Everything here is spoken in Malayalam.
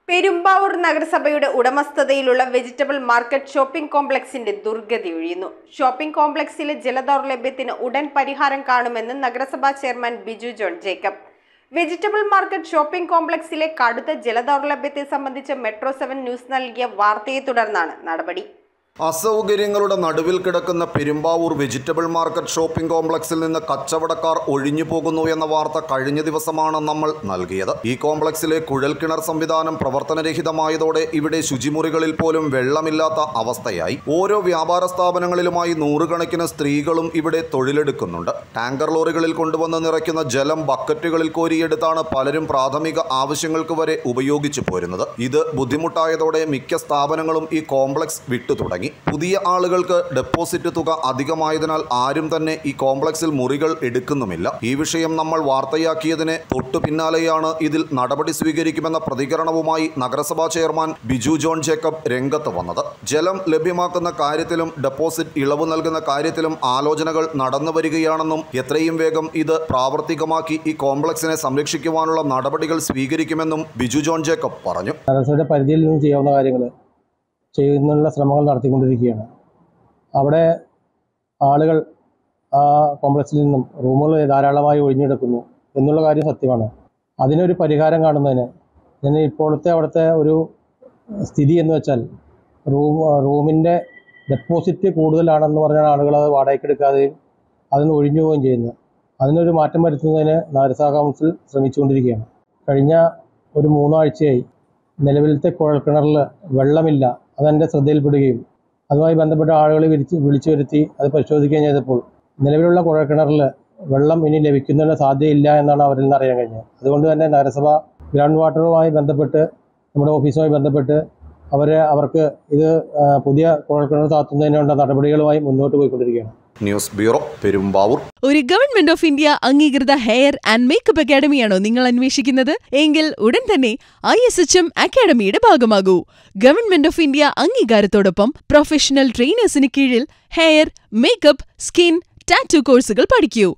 പെരുമ്പാവൂർ നഗരസഭയുടെ ഉടമസ്ഥതയിലുള്ള വെജിറ്റബിൾ മാർക്കറ്റ് ഷോപ്പിംഗ് കോംപ്ലക്സിന്റെ ദുർഗതി ഒഴിയുന്നു ഷോപ്പിംഗ് കോംപ്ലക്സിലെ ജലദൗർലഭ്യത്തിന് ഉടൻ പരിഹാരം കാണുമെന്ന് നഗരസഭാ chairman Biju John Jacob vegetable market shopping കോംപ്ലക്സിലെ കടുത്ത ജലദൗർലഭ്യത്തെ സംബന്ധിച്ച് മെട്രോ സെവൻ ന്യൂസ് നൽകിയ വാർത്തയെ തുടർന്നാണ് നടപടി അസൗകര്യങ്ങളുടെ നടുവിൽ കിടക്കുന്ന പെരുമ്പാവൂർ വെജിറ്റബിൾ മാർക്കറ്റ് ഷോപ്പിംഗ് കോംപ്ലക്സിൽ നിന്ന് കച്ചവടക്കാർ ഒഴിഞ്ഞു പോകുന്നു എന്ന വാർത്ത കഴിഞ്ഞ ദിവസമാണ് നമ്മൾ നൽകിയത് ഈ കോംപ്ലക്സിലെ കുഴൽക്കിണർ സംവിധാനം പ്രവർത്തനരഹിതമായതോടെ ഇവിടെ ശുചിമുറികളിൽ പോലും വെള്ളമില്ലാത്ത അവസ്ഥയായി ഓരോ വ്യാപാര സ്ഥാപനങ്ങളിലുമായി നൂറുകണക്കിന് സ്ത്രീകളും ഇവിടെ തൊഴിലെടുക്കുന്നുണ്ട് ടാങ്കർ ലോറികളിൽ കൊണ്ടുവന്ന് നിറയ്ക്കുന്ന ജലം ബക്കറ്റുകളിൽ കോരിയെടുത്താണ് പലരും പ്രാഥമിക ആവശ്യങ്ങൾക്ക് വരെ ഉപയോഗിച്ചു പോരുന്നത് ഇത് ബുദ്ധിമുട്ടായതോടെ മിക്ക സ്ഥാപനങ്ങളും ഈ കോംപ്ലക്സ് വിട്ടു തുടങ്ങി പുതിയ ആളുകൾക്ക് ഡെപ്പോസിറ്റ് തുക അധികമായതിനാൽ ആരും തന്നെ ഈ കോംപ്ലക്സിൽ മുറികൾ എടുക്കുന്നുമില്ല ഈ വിഷയം നമ്മൾ വാർത്തയാക്കിയതിന് തൊട്ടു പിന്നാലെയാണ് ഇതിൽ നടപടി സ്വീകരിക്കുമെന്ന പ്രതികരണവുമായി നഗരസഭാ ചെയർമാൻ ബിജു ജോൺ ജേക്കബ് രംഗത്ത് വന്നത് ജലം ലഭ്യമാക്കുന്ന കാര്യത്തിലും ഡെപ്പോസിറ്റ് ഇളവ് നൽകുന്ന കാര്യത്തിലും ആലോചനകൾ നടന്നു വരികയാണെന്നും എത്രയും വേഗം ഇത് പ്രാവർത്തികമാക്കി ഈ കോംപ്ലക്സിനെ സംരക്ഷിക്കുവാനുള്ള നടപടികൾ സ്വീകരിക്കുമെന്നും ബിജു ജോൺ ജേക്കബ് പറഞ്ഞു നഗരസഭയുടെ പരിധിയിൽ നിന്ന് ചെയ്യാവുന്ന കാര്യങ്ങൾ ചെയ്യുന്നതിനുള്ള ശ്രമങ്ങൾ നടത്തിക്കൊണ്ടിരിക്കുകയാണ് അവിടെ ആളുകൾ ആ കോംപ്ലക്സിൽ നിന്നും റൂമുകൾ ധാരാളമായി ഒഴിഞ്ഞെടുക്കുന്നു എന്നുള്ള കാര്യം സത്യമാണ് അതിനൊരു പരിഹാരം കാണുന്നതിന് ഇതിന് ഇപ്പോഴത്തെ അവിടുത്തെ ഒരു സ്ഥിതി എന്ന് വെച്ചാൽ റൂം റൂമിൻ്റെ ഡെപ്പോസിറ്റ് കൂടുതലാണെന്ന് പറഞ്ഞാൽ ആളുകൾ അത് വാടകയ്ക്ക് എടുക്കാതെയും അതിന് ഒഴിഞ്ഞു പോവുകയും ചെയ്യുന്നു അതിനൊരു മാറ്റം വരുത്തുന്നതിന് നഗരസഭാ കൗൺസിൽ ശ്രമിച്ചുകൊണ്ടിരിക്കുകയാണ് കഴിഞ്ഞ ഒരു മൂന്നാഴ്ചയായി നിലവിലത്തെ കുഴൽക്കിണറിൽ വെള്ളമില്ല അതെൻ്റെ ശ്രദ്ധയിൽപ്പെടുകയും അതുമായി ബന്ധപ്പെട്ട ആളുകളെ വിരിച്ച് വിളിച്ചു വരുത്തി അത് പരിശോധിക്കുകയും ചെയ്തപ്പോൾ നിലവിലുള്ള കുഴൽക്കിണറിൽ വെള്ളം ഇനി ലഭിക്കുന്നതിന് സാധ്യതയില്ല എന്നാണ് അവരിൽ നിന്ന് അറിയാൻ കഴിഞ്ഞത് അതുകൊണ്ട് തന്നെ നഗരസഭ ഗ്രൗണ്ട് വാട്ടറുമായി ബന്ധപ്പെട്ട് നമ്മുടെ ഓഫീസുമായി ബന്ധപ്പെട്ട് അവരെ അവർക്ക് ഇത് ആ, പുതിയ കുഴൽക്കിണർ താത്തുന്നതിനുള്ള നടപടികളുമായി മുന്നോട്ട് പോയിക്കൊണ്ടിരിക്കുകയാണ് ന്യൂസ് ബ്യൂറോ പെരുമ്പാവൂർ ഒരു ഗവൺമെന്റ് ഓഫ് ഇന്ത്യ അംഗീകൃത ഹെയർ ആൻഡ് മേക്കപ്പ് അക്കാഡമിയാണോ നിങ്ങൾ അന്വേഷിക്കുന്നത് എങ്കിൽ ഉടൻ തന്നെ ഐ എസ് എച്ച് എം അക്കാഡമിയുടെ ഭാഗമാകൂ ഗവൺമെന്റ് ഓഫ് ഇന്ത്യ അംഗീകാരത്തോടൊപ്പം പ്രൊഫഷണൽ ട്രെയിനേഴ്സിന് കീഴിൽ ഹെയർ മേക്കപ്പ് സ്കിൻ ടാറ്റു കോഴ്സുകൾ പഠിക്കൂ